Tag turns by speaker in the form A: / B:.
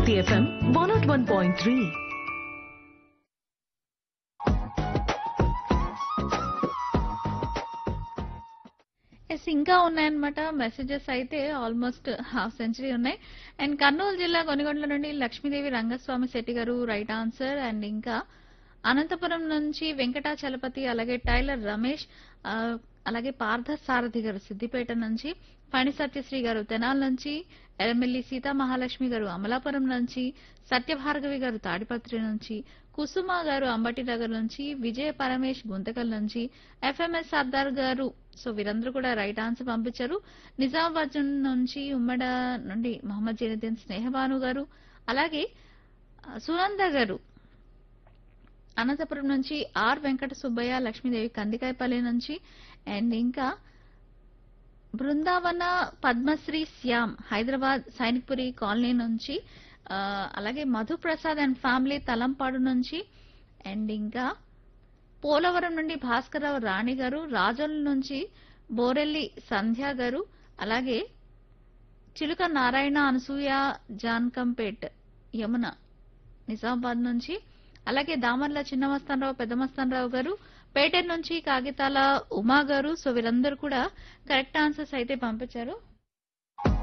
A: Hiti FM 101.3.
B: Yes ఇంకా ఉన్నాయన్నమాట messages అయితే ఆల్మోస్ట్ హాఫ్ సెంచరీ ఉన్నాయి అండ్ కర్నూలు జిల్లా కొనిగొండల నుండి లక్ష్మీదేవి రంగస్వామి శెట్టి గారు రైట్ ఆన్సర్ అండ్ ఇంకా అనంతపురం నుంచి వెంకటాచలపతి అలాగే టైలర్ రమేష్ ఆ, అలాగే పార్థ సారథి గారు సిద్దిపేట నుంచి ఫణి సత్యశ్రీ గారు తెనాల నుంచి ఎర్రమెల్లి సీతా మహాలక్ష్మి గారు అమలాపురం నుంచి సత్యభార్గవి గారు తాడిపత్రి నుంచి కుసుమ గారు అంబటి నగర్ నుంచి విజయ పరమేష్ గుంతకల్ నుంచి ఎఫ్ఎంఎస్ సర్దార్ గారు సో వీరందరూ కూడా రైట్ ఆన్సర్ పంపించారు నిజామాబాద్ నుంచి ఉమ్మడ నుండి మొహమ్మద్ జైనుద్దీన్ స్నేహబాను గారు అలాగే ఆ, సునంద గారు అనంతపురం నుంచి ఆర్ వెంకట సుబ్బయ్య లక్ష్మీదేవి కందికాయపల్లి నుంచి అండ్ ఇంకా బృందావన పద్మశ్రీ శ్యామ్ హైదరాబాద్ సైనిక్పురి కాలనీ నుంచి ఆ, అలాగే మధుప్రసాద్ అండ్ ఫ్యామిలీ తలంపాడు నుంచి అండ్ ఇంకా పోలవరం నుండి భాస్కరరావు రాణి గారు రాజోల్ నుంచి బోరెల్లి సంధ్య గారు అలాగే చిలుక నారాయణ అనసూయ జాన్కంపేట్ యమున నిజామాబాద్ నుంచి అలాగే దామర్ల చిన్నమస్తానరావు పెద్దమస్తానరావు గారు పేటెర్ నుంచి కాగితాల ఉమా గారు సో వీరందరూ కూడా కరెక్ట్ ఆన్సర్స్ అయితే పంపించారు